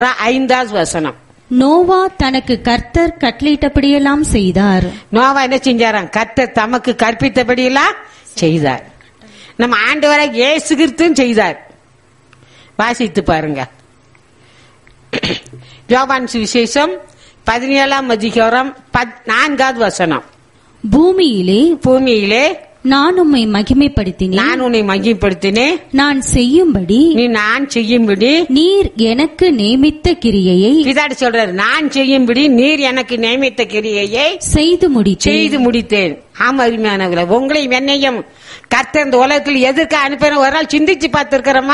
ஐந்தாவது வசனம் நோவா தனக்கு கர்த்தர் கட்டளையிட்டபடியெல்லாம் செய்தார் நோவா என்ன செஞ்சாராம் கர்த்தர் தமக்கு கற்பித்தபடியெல்லாம் செய்தார் நம்ம ஆண்டவரை இயேசு கிறிஸ்துவும் செய்தார் வாசித்து பாருங்க யோவான் சுவிசேஷம் பதினேழாம் அதிகாரம் பத்- நான்காவது வசனம் பூமியிலே பூமியிலே நான் உம்மை மகிமைப்படுத்தினேன் நான் உன்னை மகிப்படுத்தினேன் நான் செய்யும்படி நீ நான் செய்யும்படி நீர் எனக்கு நியமித்த கிரியையை பிதாடி சொல்றாரு நான் செய்யும்படி நீர் எனக்கு நியமித்த கிரியையை செய்து முடித்தேன் செய்து முடித்தேன் ஆமா அருமையானவர்களே உங்களையும் என்னையும் கர்த்தர் இந்த உலகத்தில் எதற்கு அனுப்பின ஒரு நாள் சிந்திச்சு பார்த்திருக்கிறோமா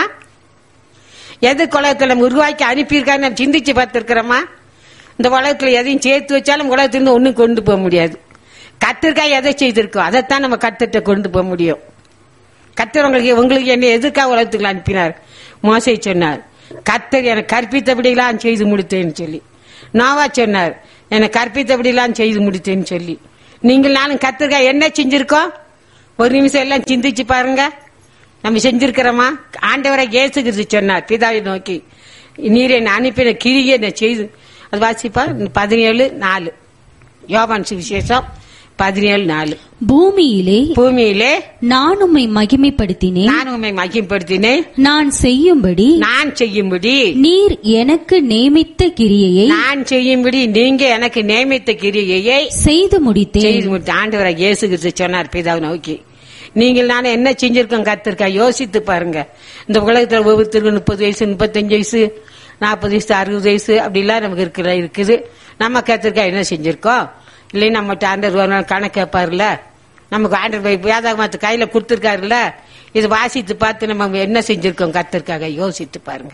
எதுக்கு உலகத்தில் நம்ம உருவாக்கி அனுப்பியிருக்காரு நம்ம சிந்திச்சு பார்த்திருக்கிறோமா இந்த உலகத்துல எதையும் சேர்த்து வச்சாலும் உலகத்திலிருந்து ஒண்ணும் கொண்டு போக முடியாது கத்திற்காக எதை செய்திருக்கோம் அதைத்தான் நம்ம கத்திட்ட கொண்டு போக முடியும் கத்தர் உங்களுக்கு உங்களுக்கு என்ன எதுக்காக உலகத்துக்கு அனுப்பினார் மோசை சொன்னார் கத்தர் எனக்கு கற்பித்தபடியெல்லாம் செய்து முடித்தேன்னு சொல்லி நோவா சொன்னார் எனக்கு கற்பித்தபடியெல்லாம் செய்து முடித்தேன்னு சொல்லி நீங்கள் நானும் கத்திரிக்கா என்ன செஞ்சிருக்கோம் ஒரு நிமிஷம் எல்லாம் சிந்திச்சு பாருங்க நம்ம செஞ்சிருக்கிறோமா ஆண்டவரை இயேசுகிறது சொன்னார் பிதாவை நோக்கி நீர் என்னை அனுப்பின கிரியை என்னை செய்து அது வாசிப்பா பதினேழு நாலு யோபான் சுவிசேஷம் பதினேழு நாலு பூமியிலே பூமியிலே நான் உம்மை மகிமைப்படுத்தினேன் நான் உண்மை மகிப்படுத்தினேன் நான் செய்யும்படி நான் செய்யும்படி நீர் எனக்கு நியமித்த கிரியையை நான் செய்யும்படி நீங்க எனக்கு நியமித்த கிரியையை செய்து முடித்தேன் செய்து முடித்து ஆண்டவரை இயேசு கிறிஸ்து சொன்னார் பிதாவை நோக்கி நீங்கள் நானும் என்ன செஞ்சிருக்கோம் கத்திருக்கா யோசித்து பாருங்க இந்த உலகத்துல ஒவ்வொருத்தருக்கும் முப்பது வயசு முப்பத்தஞ்சு வயசு நாற்பது வயசு அறுபது வயசு அப்படிலாம் நமக்கு இருக்கிற இருக்குது நம்ம கத்திருக்கா என்ன செஞ்சிருக்கோம் இல்லை நம்ம ஆண்டர் ஒரு நாள் கணக்கு கேட்பாருல நமக்கு ஆண்டர் போய் வேதாகமத்து கையில கொடுத்துருக்காருல்ல இது வாசித்து பார்த்து நம்ம என்ன செஞ்சிருக்கோம் கத்திருக்காக யோசித்து பாருங்க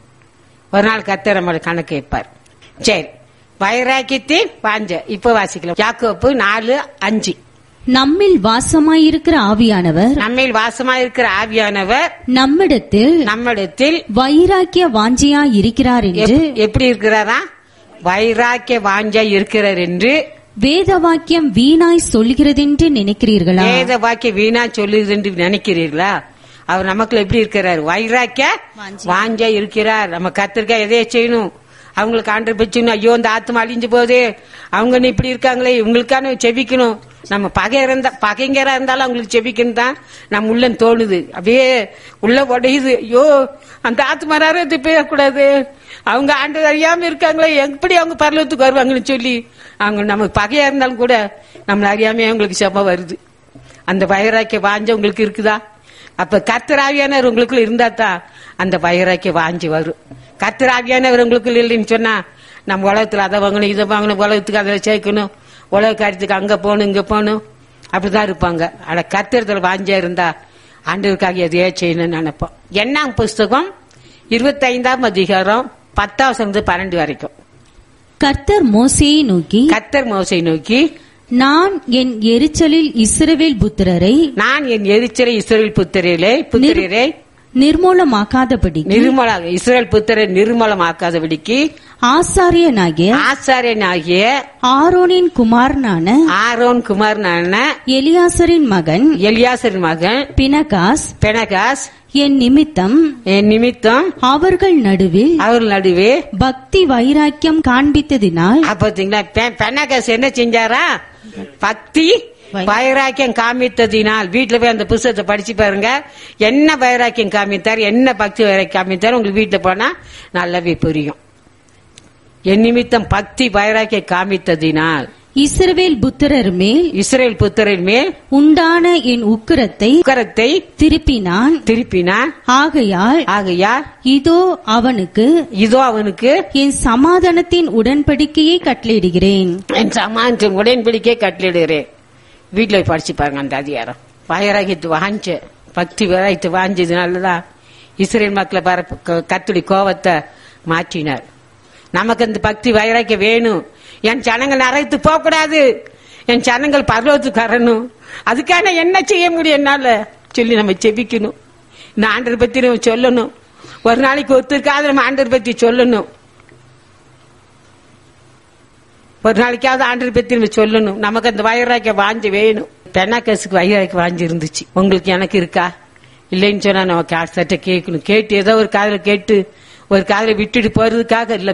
ஒரு நாள் கத்தர் நம்மளோட கணக்கு கேட்பார் சரி வைராக்கியத்தின் வாஞ்ச இப்ப வாசிக்கலாம் யாக்கோப்பு நாலு அஞ்சு நம்மில் வாசமாயிருக்கிற ஆவியானவர் நம்மில் வாசமா இருக்கிற ஆவியானவர் நம்மிடத்தில் நம்மிடத்தில் வைராக்கிய வாஞ்சியா இருக்கிறார் என்று எப்- எப்படி இருக்கிறாரா வைராக்கிய வாஞ்சா இருக்கிறார் என்று வேத வாக்கியம் வீணாய் சொல்கிறதென்று நினைக்கிறீர்களா வேத வாக்கிய வீணா சொல்லுது என்று நினைக்கிறீர்களா அவர் நமக்குள்ள எப்படி இருக்கிறார் வைராக்கிய வாஞ்சா இருக்கிறார் நம்ம கத்திரிக்கா எதைய செய்யணும் அவங்களுக்கு ஆண்டு பிச்சுன்னு ஐயோ இந்த ஆத்மா அழிஞ்சு போகுது அவங்க இன்னும் இப்படி இருக்காங்களே இவங்களுக்கான செபிக்கணும் நம்ம பகை இருந்தா பகைங்கரா இருந்தாலும் அவங்களுக்கு செபிக்கணும் தான் நம்ம உள்ள தோணுது அப்படியே உள்ள உடையுது ஐயோ அந்த ஆத்மா இது பேசக்கூடாது அவங்க ஆண்டு அறியாம இருக்காங்களே எப்படி அவங்க பரலத்துக்கு வருவாங்கன்னு சொல்லி அவங்க நமக்கு பகையா இருந்தாலும் கூட நம்மள அறியாம அவங்களுக்கு செம்ம வருது அந்த வைராக்கிய வாஞ்ச உங்களுக்கு இருக்குதா அப்ப கர்த்தராவியானவர் உங்களுக்குள்ள இருந்தா தான் அந்த வைராக்கிய வாஞ்சி வரும் கர்த்தராவியானவர் உங்களுக்குள்ள இல்லைன்னு சொன்னா நம்ம உலகத்துல அதை வாங்கணும் இதை வாங்கணும் உலகத்துக்கு அதை சேர்க்கணும் உலக காரியத்துக்கு அங்க போகணும் இங்க போகணும் அப்படிதான் இருப்பாங்க ஆனா கத்திரத்துல வாஞ்சா இருந்தா ஆண்டவருக்காக எதையோ செய்யணும்னு நினைப்போம் என்ன புஸ்தகம் இருபத்தைந்தாம் அதிகாரம் பத்தாவது பன்னெண்டு வரைக்கும் கர்த்தர் மோசேயை நோக்கி கத்தர் மோசை நோக்கி நான் என் எரிச்சலில் இஸ்ரவேல் புத்திரரை நான் என் எரிச்சலை இஸ்ரேல் புத்திரே புத்திரரே நிர்மூலமாக்காதபடி நிர்மல இஸ்ரேல் புத்திரை நிர்மலமாக்காதபடிக்கு ஆசாரியனாகிய ஆசாரியனாகிய ஆரோனின் குமாரனான ஆரோன் குமாரனான எலியாசரின் மகன் எலியாசரின் மகன் பினகாஸ் பெனகாஸ் என் நிமித்தம் என் நிமித்தம் அவர்கள் நடுவில் அவர் நடுவே பக்தி வைராக்கியம் காண்பித்ததினால் பாத்தீங்களா பெனகாஸ் என்ன செஞ்சாரா பக்தி வைராக்கியம் காமித்ததினால் வீட்டுல போய் அந்த புஸ்தகத்தை படிச்சு பாருங்க என்ன வைராக்கியம் காமித்தார் என்ன பக்தி வைராக்கியம் காமித்தார் உங்களுக்கு வீட்டுல போனா நல்லாவே புரியும் என் நிமித்தம் பக்தி வைராக்கியம் காமித்ததினால் இஸ்ரவேல் புத்திரர் மேல் இஸ்ரேல் புத்திரின் மேல் உண்டான என் உக்கிரத்தை உக்கரத்தை திருப்பினான் திருப்பினான் ஆகையால் ஆகையால் இதோ அவனுக்கு இதோ அவனுக்கு என் சமாதானத்தின் உடன்படிக்கையை கட்டளையிடுகிறேன் என் சமானத்தின் உடன்படிக்கை கட்டளிடுகிறேன் வீட்டுல போய் படிச்சு பாருங்க அந்த அதிகாரம் வைராகியத்து வாஞ்ச பக்தி வைராகியத்து வாஞ்சதுனாலதான் இஸ்ரேல் மக்களை பார கத்துடி கோவத்தை மாற்றினார் நமக்கு அந்த பக்தி வைராக்கியம் வேணும் என் ஜனங்கள் நரகத்து போக கூடாது என் ஜனங்கள் பர்வத்துக்கு வரணும் அதுக்கான என்ன செய்ய முடியும் என்னால சொல்லி நம்ம செபிக்கணும் இந்த ஆண்டரை பத்தி நம்ம சொல்லணும் ஒரு நாளைக்கு ஒத்துருக்காது நம்ம ஆண்டரை பத்தி சொல்லணும் ஒரு நாளைக்காவது ஆண்டரை பத்தி நம்ம சொல்லணும் நமக்கு அந்த வயிறாக்க வாஞ்சி வேணும் பெண்ணாக்கசுக்கு வயிறாக்க வாஞ்சி இருந்துச்சு உங்களுக்கு எனக்கு இருக்கா இல்லைன்னு சொன்னா நம்ம சட்டை கேட்கணும் கேட்டு ஏதோ ஒரு காதல கேட்டு ஒரு காதலை விட்டுட்டு போறதுக்காக இல்ல